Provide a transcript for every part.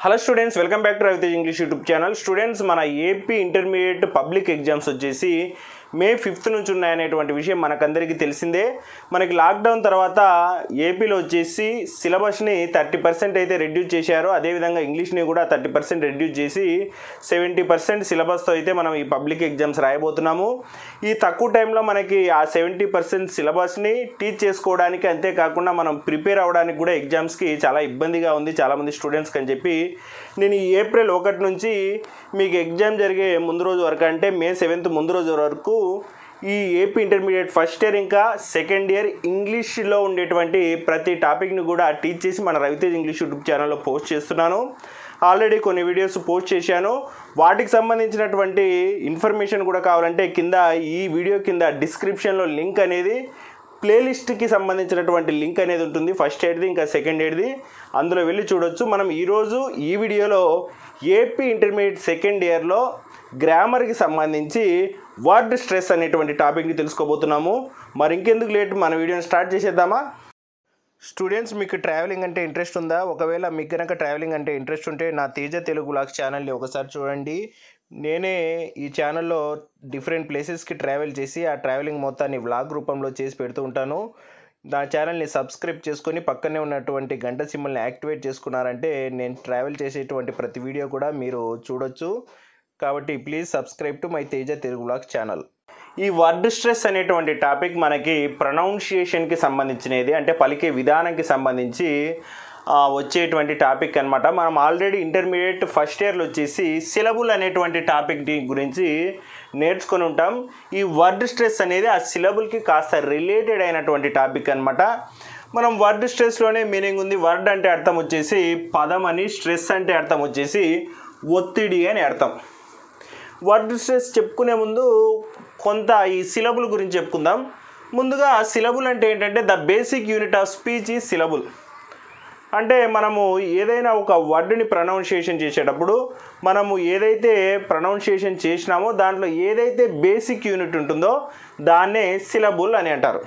hello students welcome back to Ravitej English YouTube channel students మన AP intermediate public exams వచ్చేసి May fifth నుంచి ఉన్నాయనేటువంటి విషయం మనకందరికీ తెలిసిందే మనకి లాక్డౌన్ తర్వాత ఏపీలో వచ్చేసి సిలబస్ని థర్టీ పర్సెంట్ అయితే రెడ్యూస్ చేశారు అదేవిధంగా ఇంగ్లీష్ని కూడా థర్టీ పర్సెంట్ రెడ్యూస్ చేసి సెవెంటీ పర్సెంట్ సిలబస్తో అయితే మనం ఈ పబ్లిక్ ఎగ్జామ్స్ రాయబోతున్నాము ఈ తక్కువ టైంలో మనకి ఆ సెవెంటీ పర్సెంట్ సిలబస్ని టీచ్ చేసుకోవడానికి అంతేకాకుండా మనం ప్రిపేర్ అవ్వడానికి కూడా ఎగ్జామ్స్కి చాలా ఇబ్బందిగా ఉంది చాలామంది స్టూడెంట్స్కి అని చెప్పి నేను ఈ ఏప్రిల్ ఒకటి నుంచి మీకు ఎగ్జామ్ జరిగే ముందు రోజు వరకు అంటే మే సెవెంత్ ముందు రోజు వరకు ఈ ఏపీ ఇంటర్మీడియట్ ఫస్ట్ ఇయర్ ఇంకా సెకండ్ ఇయర్ ఇంగ్లీష్లో ఉండేటువంటి ప్రతి టాపిక్ని కూడా టీచ్ చేసి మన రవితేజ్ ఇంగ్లీష్ యూట్యూబ్ ఛానల్లో పోస్ట్ చేస్తున్నాను ఆల్రెడీ కొన్ని వీడియోస్ పోస్ట్ చేశాను వాటికి సంబంధించినటువంటి ఇన్ఫర్మేషన్ కూడా కావాలంటే కింద ఈ వీడియో కింద డిస్క్రిప్షన్లో లింక్ అనేది ప్లేలిస్ట్కి సంబంధించినటువంటి లింక్ అనేది ఉంటుంది ఫస్ట్ ఎయిడ్ది ఇంకా సెకండ్ ఎయిడ్ది అందులో వెళ్ళి చూడొచ్చు మనం ఈరోజు ఈ వీడియోలో ఏపీ ఇంటర్మీడియట్ సెకండ్ ఇయర్లో గ్రామర్కి సంబంధించి వర్డ్ స్ట్రెస్ అనేటువంటి టాపిక్ని తెలుసుకోబోతున్నాము మరి ఇంకెందుకు లేట్ మన వీడియోని స్టార్ట్ చేసేద్దామా స్టూడెంట్స్ మీకు ట్రావెలింగ్ అంటే ఇంట్రెస్ట్ ఉందా ఒకవేళ మీకు కనుక ట్రావెలింగ్ అంటే ఇంట్రెస్ట్ ఉంటే నా తేజ తెలుగు లాక్స్ ఛానల్ని ఒకసారి చూడండి నేనే ఈ ఛానల్లో డిఫరెంట్ ప్లేసెస్కి ట్రావెల్ చేసి ఆ ట్రావెలింగ్ మొత్తాన్ని వ్లాగ్ రూపంలో చేసి పెడుతూ ఉంటాను నా ఛానల్ని సబ్స్క్రైబ్ చేసుకొని పక్కనే ఉన్నటువంటి గంట సింబల్ని యాక్టివేట్ చేసుకున్నారంటే నేను ట్రావెల్ చేసేటువంటి ప్రతి వీడియో కూడా మీరు చూడొచ్చు కాబట్టి please subscribe to my Teja Telugu vlogs channel ఈ వర్డ్ స్ట్రెస్ అనేటువంటి టాపిక్ మనకి ప్రొనౌన్సియేషన్కి సంబంధించినది అంటే పలికే విధానంకి సంబంధించి ఆ, వచ్చేటువంటి టాపిక్ అనమాట మనం ఆల్రెడీ ఇంటర్మీడియట్ ఫస్ట్ ఇయర్లో వచ్చేసి సిలబుల్ అనేటువంటి టాపిక్ గురించి నేర్చుకొని ఉంటాం ఈ వర్డ్ స్ట్రెస్ అనేది ఆ సిలబుల్కి కాస్త రిలేటెడ్ అయినటువంటి టాపిక్ అనమాట మనం వర్డ్ స్ట్రెస్లోనే మీనింగ్ ఉంది వర్డ్ అంటే అర్థం వచ్చేసి పదం అని స్ట్రెస్ అంటే అర్థం వచ్చేసి ఒత్తిడి అని అర్థం వర్డ్ స్ట్రెస్ చెప్పుకునే ముందు కొంత ఈ సిలబుల్ గురించి చెప్పుకుందాం ముందుగా సిలబుల్ అంటే ఏంటంటే the basic unit of speech ఈ సిలబుల్ అంటే మనము ఏదైనా ఒక వర్డ్ని ప్రొనౌన్సియేషన్ చేసేటప్పుడు మనము ఏదైతే ప్రొనౌన్సియేషన్ చేసినామో దాంట్లో ఏదైతే బేసిక్ యూనిట్ ఉంటుందో దాన్నే సిలబుల్ అని అంటారు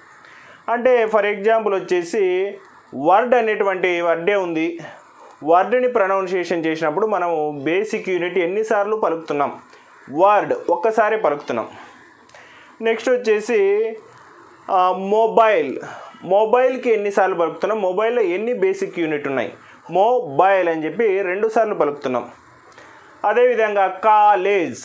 అంటే ఫర్ ఎగ్జాంపుల్ వచ్చేసి వర్డ్ అనేటువంటి వర్డే ఉంది వర్డ్ని ప్రొనౌన్సియేషన్ చేసినప్పుడు మనము బేసిక్ యూనిట్ ఎన్నిసార్లు పలుకుతున్నాం వర్డ్ ఒక్కసారి పలుకుతున్నాం నెక్స్ట్ వచ్చేసి ఆ, మొబైల్ మొబైల్కి ఎన్నిసార్లు పలుకుతున్నాం మొబైల్లో ఎన్ని బేసిక్ యూనిట్ ఉన్నాయి మొబైల్ అని చెప్పి రెండు సార్లు పలుకుతున్నాం అదేవిధంగా కాలేజ్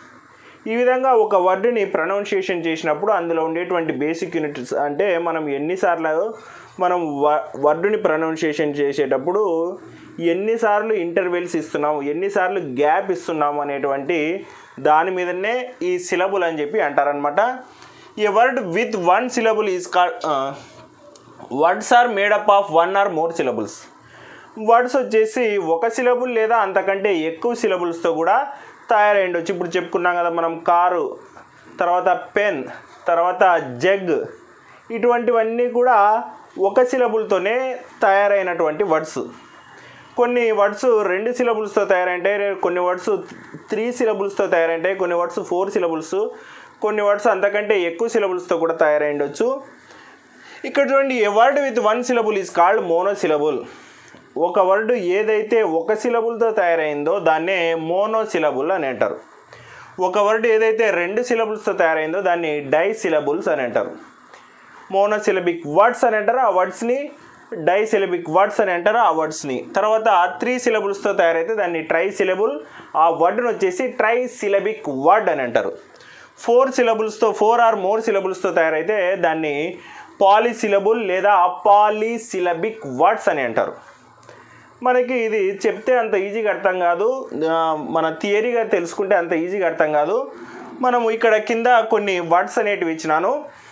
ఈ విధంగా ఒక వర్డ్ని ప్రొనౌన్సియేషన్ చేసినప్పుడు అందులో ఉండేటువంటి బేసిక్ యూనిట్స్ అంటే మనం ఎన్నిసార్లు మనం వ- వర్డ్ని ప్రొనౌన్సియేషన్ చేసేటప్పుడు ఎన్నిసార్లు ఇంటర్వెల్స్ ఇస్తున్నాము ఎన్నిసార్లు గ్యాప్ ఇస్తున్నాము అనేటువంటి దాని మీదనే ఈ సిలబుల్ అని చెప్పి అంటారనమాట ఈ word with one syllable is call words are made up of one or more syllables words వచ్చేసి ఒక సిలబుల్ లేదా అంతకంటే ఎక్కువ సిలబుల్స్తో కూడా తయారై ఉండొచ్చు ఇప్పుడు చెప్పుకున్నాం కదా మనం కారు తర్వాత పెన్ తర్వాత జగ్ ఇటువంటివన్నీ కూడా ఒక సిలబుల్తోనే తయారైనటువంటి వర్డ్స్ కొన్ని వర్డ్స్ రెండు సిలబుల్స్తో తయారైంటాయి కొన్ని వర్డ్స్ త్రీ సిలబుల్స్తో తయారైంటాయి కొన్ని వర్డ్స్ ఫోర్ సిలబుల్స్ కొన్ని వర్డ్స్ అంతకంటే ఎక్కువ సిలబుల్స్తో కూడా తయారై ఉండొచ్చు ఇక్కడ చూడండి a word with one syllable is called monosyllable ఒక వర్డ్ ఏదైతే ఒక సిలబుల్తో తయారైందో దాన్నే మోనో సిలబుల్ అని అంటారు ఒక వర్డ్ ఏదైతే రెండు సిలబుల్స్తో తయారైందో దాన్ని డై సిలబుల్స్ అని అంటారు మోనోసిలబిక్ వర్డ్స్ అని అంటారు ఆ వర్డ్స్ని డై సిలబిక్ వర్డ్స్ అని అంటారు ఆ వర్డ్స్ని తర్వాత త్రీ సిలబుల్స్తో తయారైతే దాన్ని ట్రై సిలబుల్ ఆ వర్డ్ని వచ్చేసి ట్రై సిలబిక్ వర్డ్ అని అంటారు ఫోర్ సిలబుల్స్తో ఫోర్ ఆర్ మోర్ సిలబుల్స్తో తయారైతే దాన్ని పాలిసిలబుల్ లేదా పాలిసిలబిక్ వర్డ్స్ అని అంటారు మనకి ఇది చెప్తే అంత ఈజీగా అర్థం కాదు ఆ, మన థియరీగా తెలుసుకుంటే అంత ఈజీగా అర్థం కాదు మనము ఇక్కడ కింద కొన్ని వర్డ్స్ అనేటివి ఇచ్చినాను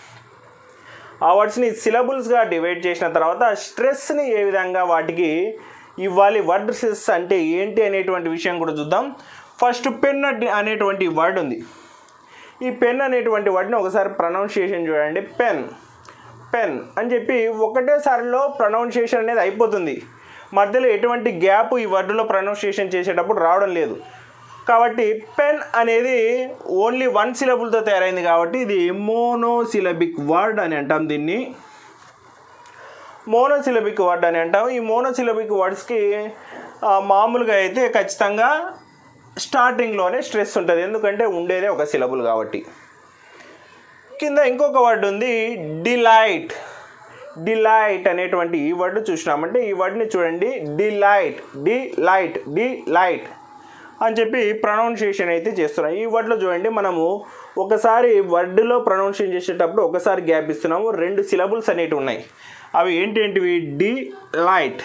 ఆ వర్డ్స్ని సిలబుల్స్గా డివైడ్ చేసిన తర్వాత స్ట్రెస్ని ఏ విధంగా వాటికి ఇవ్వాలి వర్డ్ స్ట్రెస్ అంటే ఏంటి అనేటువంటి విషయం కూడా చూద్దాం ఫస్ట్ పెన్ అనేటువంటి వర్డ్ ఉంది ఈ పెన్ అనేటువంటి వర్డ్ని ఒకసారి ప్రొనౌన్సియేషన్ చూడండి పెన్ పెన్ అని చెప్పి ఒకటేసారిలో ప్రొనౌన్సియేషన్ అనేది అయిపోతుంది మధ్యలో ఎటువంటి గ్యాప్ ఈ వర్డ్లో ప్రొనౌన్సియేషన్ చేసేటప్పుడు రావడం లేదు కాబట్టి పెన్ అనేది ఓన్లీ వన్ సిలబుల్తో తయారైంది కాబట్టి ఇది మోనోసిలబిక్ వర్డ్ అని అంటాం దీన్ని మోనోసిలబిక్ వర్డ్ అని అంటాం ఈ మోనోసిలబిక్ వర్డ్స్కి ఆ, మామూలుగా అయితే ఖచ్చితంగా స్టార్టింగ్లోనే స్ట్రెస్ ఉంటుంది ఎందుకంటే ఉండేదే ఒక సిలబుల్ కాబట్టి కింద ఇంకొక వర్డ్ ఉంది డిలైట్ డిలైట్ అనేటువంటి ఈ వర్డ్ చూసినామంటే ఈ వర్డ్ని చూడండి డిలైట్ డిలైట్ డిలైట్ అని చెప్పి ప్రొనౌన్సియేషన్ అయితే చేస్తున్నాం ఈ వర్డ్లో చూడండి మనము ఒకసారి వర్డ్లో ప్రొనౌన్సియేషన్ చేసేటప్పుడు ఒకసారి గ్యాప్ ఇస్తున్నాము రెండు సిలబుల్స్ అనేటివి ఉన్నాయి అవి ఏంటేంటివి డి లైట్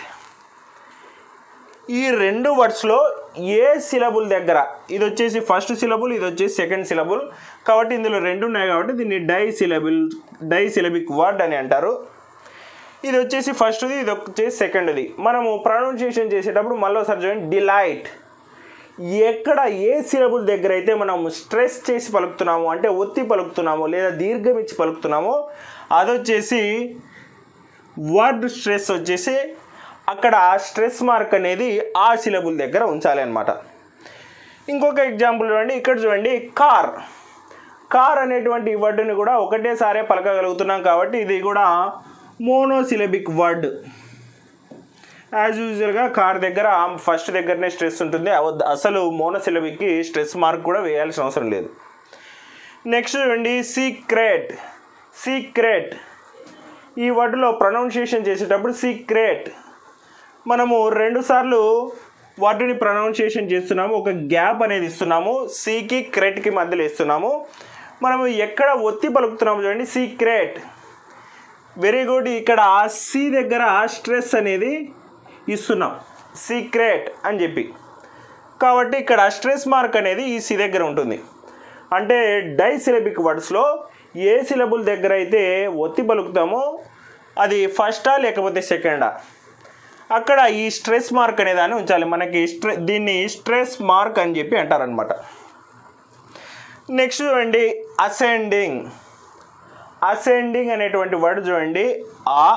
ఈ రెండు వర్డ్స్లో ఏ సిలబుల్ దగ్గర ఇది వచ్చేసి ఫస్ట్ సిలబుల్ ఇది వచ్చేసి సెకండ్ సిలబుల్ కాబట్టి ఇందులో రెండు ఉన్నాయి కాబట్టి దీన్ని disyllable disyllabic word అని అంటారు ఇది వచ్చేసి ఫస్ట్ది ఇది వచ్చేసి సెకండ్ది మనము ప్రొనౌన్సియేషన్ చేసేటప్పుడు మళ్ళీ ఒకసారి చూడండి డిలైట్ ఎక్కడ ఏ సిలబుల్ దగ్గర అయితే మనం స్ట్రెస్ చేసి పలుకుతున్నామో అంటే ఒత్తి పలుకుతున్నామో లేదా దీర్ఘం ఇచ్చి పలుకుతున్నామో అది వచ్చేసి వర్డ్ స్ట్రెస్ వచ్చేసి అక్కడ స్ట్రెస్ మార్క్ అనేది ఆ సిలబుల్ దగ్గర ఉంచాలి అనమాట ఇంకొక ఎగ్జాంపుల్ చూడండి ఇక్కడ చూడండి కార్ కార్ అనేటువంటి ఈ వర్డ్ని కూడా ఒకటేసారే పలకగలుగుతున్నాం కాబట్టి ఇది కూడా మోనోసిలబిక్ వర్డ్ యాజ్ యూజువల్గా కార్ దగ్గర ఫస్ట్ దగ్గరనే స్ట్రెస్ ఉంటుంది అవ- అసలు మోనోసిలబిక్కి స్ట్రెస్ మార్క్ కూడా వేయాల్సిన అవసరం లేదు నెక్స్ట్ చూడండి సీక్రెట్ సీక్రెట్ ఈ వర్డ్లో ప్రొనౌన్సియేషన్ చేసేటప్పుడు సీక్రెట్ మనము రెండుసార్లు వర్డ్ని ప్రొనౌన్సియేషన్ చేస్తున్నాము ఒక గ్యాప్ అనేది ఇస్తున్నాము సీకి క్రెట్కి మధ్యలో ఇస్తున్నాము మనము ఎక్కడ ఒత్తి పలుకుతున్నాము చూడండి సీక్రెట్ వెరీ గుడ్ ఇక్కడ సి దగ్గర స్ట్రెస్ అనేది ఇస్తున్నాం సీక్రెట్ అని చెప్పి కాబట్టి ఇక్కడ స్ట్రెస్ మార్క్ అనేది ఈ సి దగ్గర ఉంటుంది అంటే డై సిలబిక్ వర్డ్స్లో ఏ సిలబుల్ దగ్గర అయితే ఒత్తి పలుకుతామో అది ఫస్టా లేకపోతే సెకండా అక్కడ ఈ స్ట్రెస్ మార్క్ అనే దాన్ని ఉంచాలి మనకి స్ట్రె దీన్ని స్ట్రెస్ మార్క్ అని చెప్పి అంటారనమాట నెక్స్ట్ చూడండి అసెండింగ్ అసెండింగ్ అనేటువంటి వర్డ్ చూడండి ఆ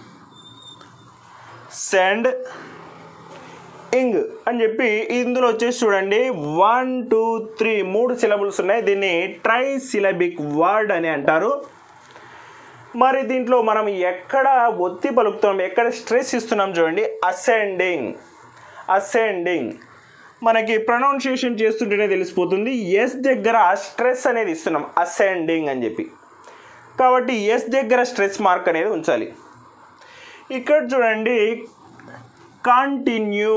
సెండ్ ఇంగ్ అని చెప్పి ఇందులో వచ్చేసి చూడండి వన్ టూ త్రీ మూడు సిలబుల్స్ ఉన్నాయి దీన్ని ట్రై సిలబిక్ వర్డ్ అని అంటారు మరి దీంట్లో మనం ఎక్కడ ఒత్తి పలుకుతున్నాం ఎక్కడ స్ట్రెస్ ఇస్తున్నాం చూడండి అసెండింగ్ అసెండింగ్ మనకి ప్రొనౌన్సియేషన్ చేస్తుంటేనే తెలిసిపోతుంది ఎస్ దగ్గర స్ట్రెస్ అనేది ఇస్తున్నాం అసెండింగ్ అని చెప్పి కాబట్టి ఎస్ దగ్గర స్ట్రెస్ మార్క్ అనేది ఉంచాలి ఇక్కడ చూడండి కంటిన్యూ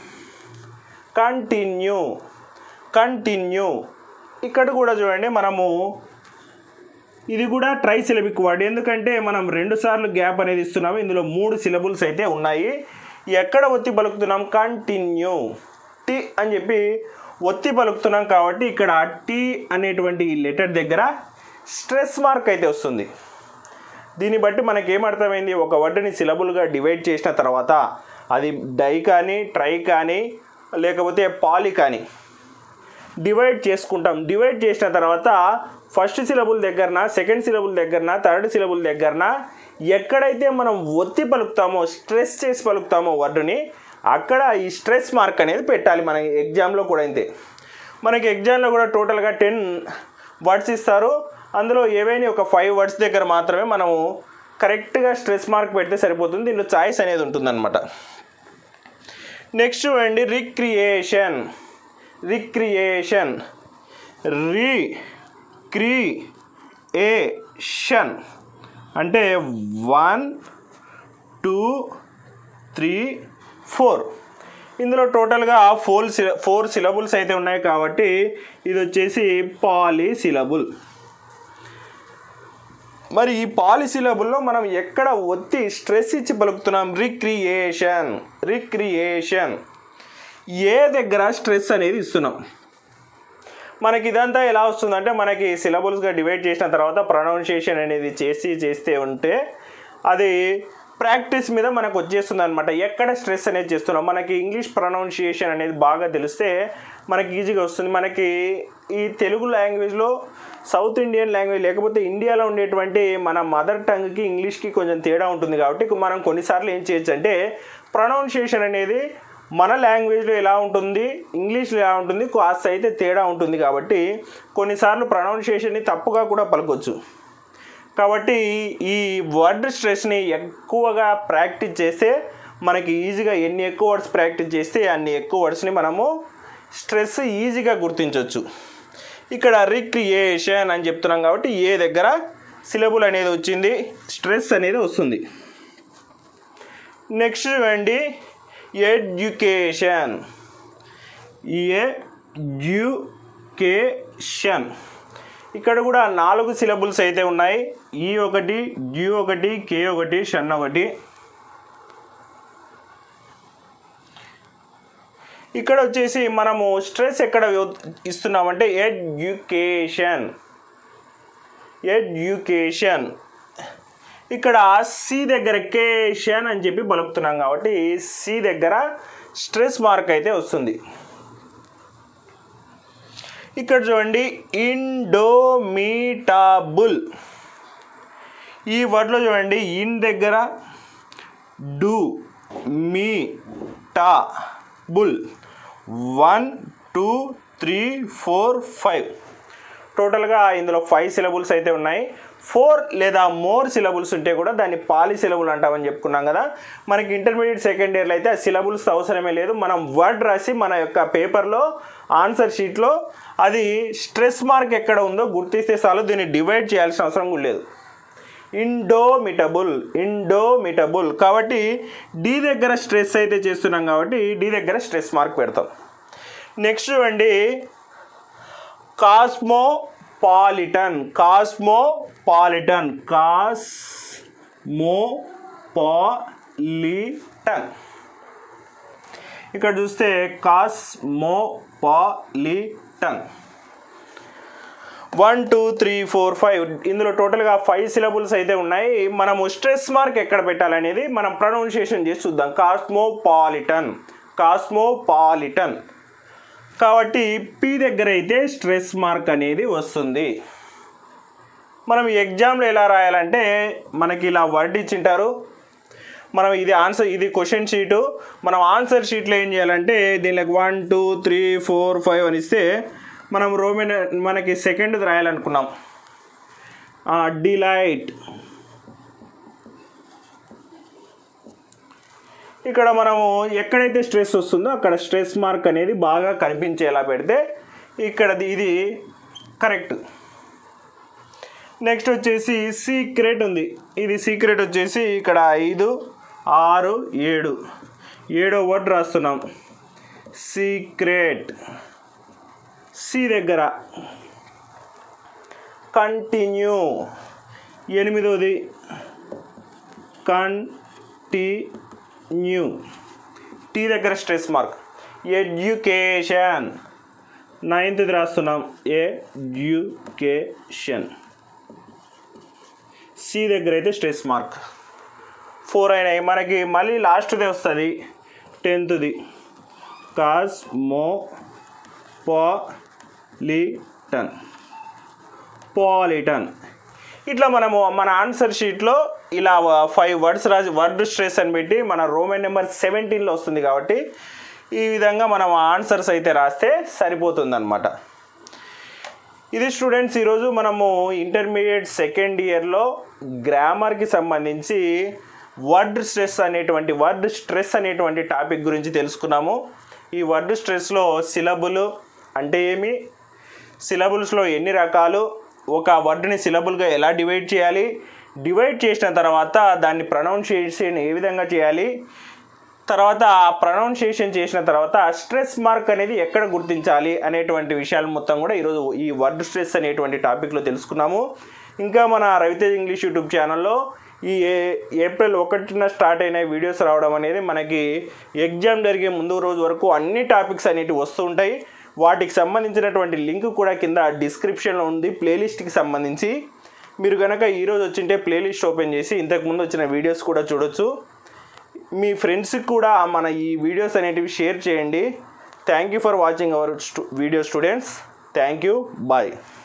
కంటిన్యూ కంటిన్యూ ఇక్కడ కూడా చూడండి మనము ఇది కూడా ట్రై సిలబిక్ వర్డ్ ఎందుకంటే మనం రెండు సార్లు గ్యాప్ అనేది ఇస్తున్నాము ఇందులో మూడు సిలబుల్స్ అయితే ఉన్నాయి ఎక్కడ ఒత్తి పలుకుతున్నాం కంటిన్యూ టి అని చెప్పి ఒత్తి పలుకుతున్నాం కాబట్టి ఇక్కడ టి అనేటువంటి ఈ లెటర్ దగ్గర స్ట్రెస్ మార్క్ అయితే వస్తుంది దీన్ని బట్టి మనకి ఏమర్థమైంది ఒక వర్డ్ని సిలబుల్గా డివైడ్ చేసిన తర్వాత అది డై కానీ ట్రై కానీ లేకపోతే పాలి కానీ డివైడ్ చేసుకుంటాం డివైడ్ చేసిన తర్వాత ఫస్ట్ సిలబుల్ దగ్గరన సెకండ్ సిలబుల్ దగ్గరన థర్డ్ సిలబుల్ దగ్గరన ఎక్కడైతే మనం ఒత్తి పలుకుతామో స్ట్రెస్ చేసి పలుకుతామో వర్డ్ని అక్కడ ఈ స్ట్రెస్ మార్క్ అనేది పెట్టాలి మన ఎగ్జామ్లో కూడా అంతే మనకి ఎగ్జామ్లో కూడా టోటల్గా టెన్ వర్డ్స్ ఇస్తారు అందులో ఏవైనా ఒక ఫైవ్ వర్డ్స్ దగ్గర మాత్రమే మనము కరెక్ట్గా స్ట్రెస్ మార్క్ పెడితే సరిపోతుంది దీనిలో చాయిస్ అనేది ఉంటుందన్నమాట నెక్స్ట్ చూడండి రిక్రియేషన్ రిక్రియేషన్ రీ క్రియేషన్ అంటే వన్ టూ త్రీ ఫోర్ ఇందులో టోటల్గా ఫోర్ సిల ఫోర్ సిలబుల్స్ అయితే ఉన్నాయి కాబట్టి ఇది వచ్చేసి పాలీ సిలబుల్ మరి ఈ పాలిసిలబుల్లో మనం ఎక్కడ ఒత్తి స్ట్రెస్ ఇచ్చి పలుకుతున్నాం రిక్రియేషన్ రిక్రియేషన్ ఏ దగ్గర స్ట్రెస్ అనేది ఇస్తున్నాం మనకి ఇదంతా ఎలా వస్తుందంటే మనకి సిలబుల్స్గా డివైడ్ చేసిన తర్వాత ప్రొనౌన్సియేషన్ అనేది చేసి చేస్తే ఉంటే అది ప్రాక్టీస్ మీద మనకు వచ్చేస్తుంది అనమాట ఎక్కడ స్ట్రెస్ అనేది చేస్తున్నాం మనకి ఇంగ్లీష్ ప్రొనౌన్సియేషన్ అనేది బాగా తెలిస్తే మనకి ఈజీగా వస్తుంది మనకి ఈ తెలుగు లాంగ్వేజ్లో సౌత్ ఇండియన్ లాంగ్వేజ్ లేకపోతే ఇండియాలో ఉండేటువంటి మన మదర్ టంగ్కి ఇంగ్లీష్కి కొంచెం తేడా ఉంటుంది కాబట్టి మనం కొన్నిసార్లు ఏం చేయొచ్చు అంటే ప్రొనౌన్సియేషన్ అనేది మన లాంగ్వేజ్లో ఎలా ఉంటుంది ఇంగ్లీష్లో ఎలా ఉంటుంది కాస్త అయితే తేడా ఉంటుంది కాబట్టి కొన్నిసార్లు ప్రొనౌన్సియేషన్ని తప్పుగా కూడా పలకొచ్చు కాబట్టి ఈ వర్డ్ స్ట్రెస్ని ఎక్కువగా ప్రాక్టీస్ చేస్తే మనకి ఈజీగా ఎన్ని ఎక్కువ వర్డ్స్ ప్రాక్టీస్ చేస్తే అన్ని ఎక్కువ వర్డ్స్ని మనము స్ట్రెస్ ఈజీగా గుర్తించవచ్చు ఇక్కడ రిక్రియేషన్ అని చెప్తున్నాం కాబట్టి ఏ దగ్గర సిలబుల్ అనేది వచ్చింది స్ట్రెస్ అనేది వస్తుంది నెక్స్ట్ చూడండి ఎడ్యుకేషన్ ఎడ్యుకేషన్ ఇక్కడ కూడా నాలుగు సిలబుల్స్ అయితే ఉన్నాయి ఈ ఒకటి డ్యూ ఒకటి కే ఒకటి షన్ ఒకటి ఇక్కడ వచ్చేసి మనము స్ట్రెస్ ఎక్కడ ఇస్తున్నామంటే ఎడ్యుకేషన్ ఎడ్యుకేషన్ ఇక్కడ సి దగ్గర కేషన్ అని చెప్పి పలుకుతున్నాం కాబట్టి సి దగ్గర స్ట్రెస్ మార్క్ అయితే వస్తుంది ఇక్కడ చూడండి ఇండోమీటాబుల్ ఈ వర్డ్లో చూడండి ఇన్ దగ్గర డు మీ టా బుల్ one two three four five టోటల్గా ఇందులో ఫైవ్ సిలబుల్స్ అయితే ఉన్నాయి ఫోర్ లేదా మోర్ సిలబుల్స్ ఉంటే కూడా దాన్ని పాలి సిలబుల్ అంటామని చెప్పుకున్నాం కదా మనకి ఇంటర్మీడియట్ సెకండ్ ఇయర్లో అయితే ఆ సిలబుల్స్ అవసరమే లేదు మనం వర్డ్ రాసి మన యొక్క పేపర్లో ఆన్సర్ షీట్లో అది స్ట్రెస్ మార్క్ ఎక్కడ ఉందో గుర్తిస్తే చాలు దీన్ని డివైడ్ చేయాల్సిన అవసరం కూడా లేదు ఇండోమిటబుల్ ఇండోమిటబుల్ కాబట్టి డి దగ్గర స్ట్రెస్ అయితే చేస్తున్నాం కాబట్టి డి దగ్గర స్ట్రెస్ మార్క్ పెడతాం నెక్స్ట్ చూడండి cosmopolitan cosmopolitan cosmopolitan ఇక్కడ చూస్తే cosmopolitan one two three four five ఇందులో టోటల్గా ఫైవ్ సిలబుల్స్ అయితే ఉన్నాయి మనము స్ట్రెస్ మార్క్ ఎక్కడ పెట్టాలనేది మనం ప్రొనౌన్సియేషన్ చేసి చూద్దాం కాస్మోపాలిటన్ కాస్మోపాలిటన్ కాబట్టి పి దగ్గర అయితే స్ట్రెస్ మార్క్ అనేది వస్తుంది మనం ఎగ్జామ్లో ఎలా రాయాలంటే మనకి ఇలా వర్డ్ ఇచ్చింటారు మనం ఇది ఆన్సర్ ఇది క్వశ్చన్ షీటు మనం ఆన్సర్ షీట్లో ఏం చేయాలంటే దీనికి one two three four five అని ఇస్తే మనం రోమెన్ మనకి సెకండ్ రాయాలనుకున్నాం డిలైట్ ఇక్కడ మనము ఎక్కడైతే స్ట్రెస్ వస్తుందో అక్కడ స్ట్రెస్ మార్క్ అనేది బాగా కనిపించేలా పెడితే ఇక్కడ ఇది కరెక్ట్ నెక్స్ట్ వచ్చేసి సీక్రెట్ ఉంది ఇది సీక్రెట్ వచ్చేసి ఇక్కడ ఐదు ఆరు ఏడు ఏడో వర్డ్ రాస్తున్నాం సీక్రెట్ సి దగ్గర కంటిన్యూ ఎనిమిదోది కంటిన్యూ టీ దగ్గర స్ట్రెస్ మార్క్ ఎడ్యుకేషన్ నైన్త్ది రాస్తున్నాం ఎడ్యుకేషన్ సి దగ్గర అయితే స్ట్రెస్ మార్క్ ఫోర్ అయినాయి మనకి మళ్ళీ లాస్ట్దే వస్తుంది టెన్త్ది కాస్ మో పాలిటన్ పాలిటన్ ఇట్లా మనము మన ఆన్సర్ షీట్లో ఇలా ఫైవ్ వర్డ్స్ రాసి వర్డ్ స్ట్రెస్ అని పెట్టి మన రోమన్ నెంబర్ సెవెంటీన్లో వస్తుంది కాబట్టి ఈ విధంగా మనం ఆన్సర్స్ అయితే రాస్తే సరిపోతుంది అనమాట ఇది స్టూడెంట్స్ ఈరోజు మనము ఇంటర్మీడియట్ సెకండ్ ఇయర్లో గ్రామర్కి సంబంధించి వర్డ్ స్ట్రెస్ అనేటువంటి వర్డ్ స్ట్రెస్ అనేటువంటి టాపిక్ గురించి తెలుసుకున్నాము ఈ వర్డ్ స్ట్రెస్లో సిలబుల్ అంటే ఏమి సిలబుల్స్లో ఎన్ని రకాలు ఒక వర్డ్ని సిలబుల్గా ఎలా డివైడ్ చేయాలి డివైడ్ చేసిన తర్వాత దాన్ని ప్రొనౌన్సియేషన్ ఏ విధంగా చేయాలి తర్వాత ఆ ప్రొనౌన్సియేషన్ చేసిన తర్వాత స్ట్రెస్ మార్క్ అనేది ఎక్కడ గుర్తించాలి అనేటువంటి విషయాలు మొత్తం కూడా ఈరోజు ఈ వర్డ్ స్ట్రెస్ అనేటువంటి టాపిక్లో తెలుసుకున్నాము ఇంకా మన రవితేజ్ ఇంగ్లీష్ యూట్యూబ్ ఛానల్లో ఈ ఏ- ఏప్రిల్ ఒకటిన స్టార్ట్ అయిన వీడియోస్ రావడం అనేది మనకి ఎగ్జామ్ జరిగే ముందు రోజు వరకు అన్ని టాపిక్స్ అనేటివి వస్తూ ఉంటాయి వాటికి సంబంధించినటువంటి లింక్ కూడా కింద డిస్క్రిప్షన్లో ఉంది ప్లేలిస్ట్కి సంబంధించి మీరు కనుక ఈరోజు వచ్చింటే ప్లేలిస్ట్ ఓపెన్ చేసి ఇంతకుముందు వచ్చిన వీడియోస్ కూడా చూడొచ్చు మీ ఫ్రెండ్స్కి కూడా మన ఈ వీడియోస్ అనేటివి షేర్ చేయండి thank you for watching our video students thank you bye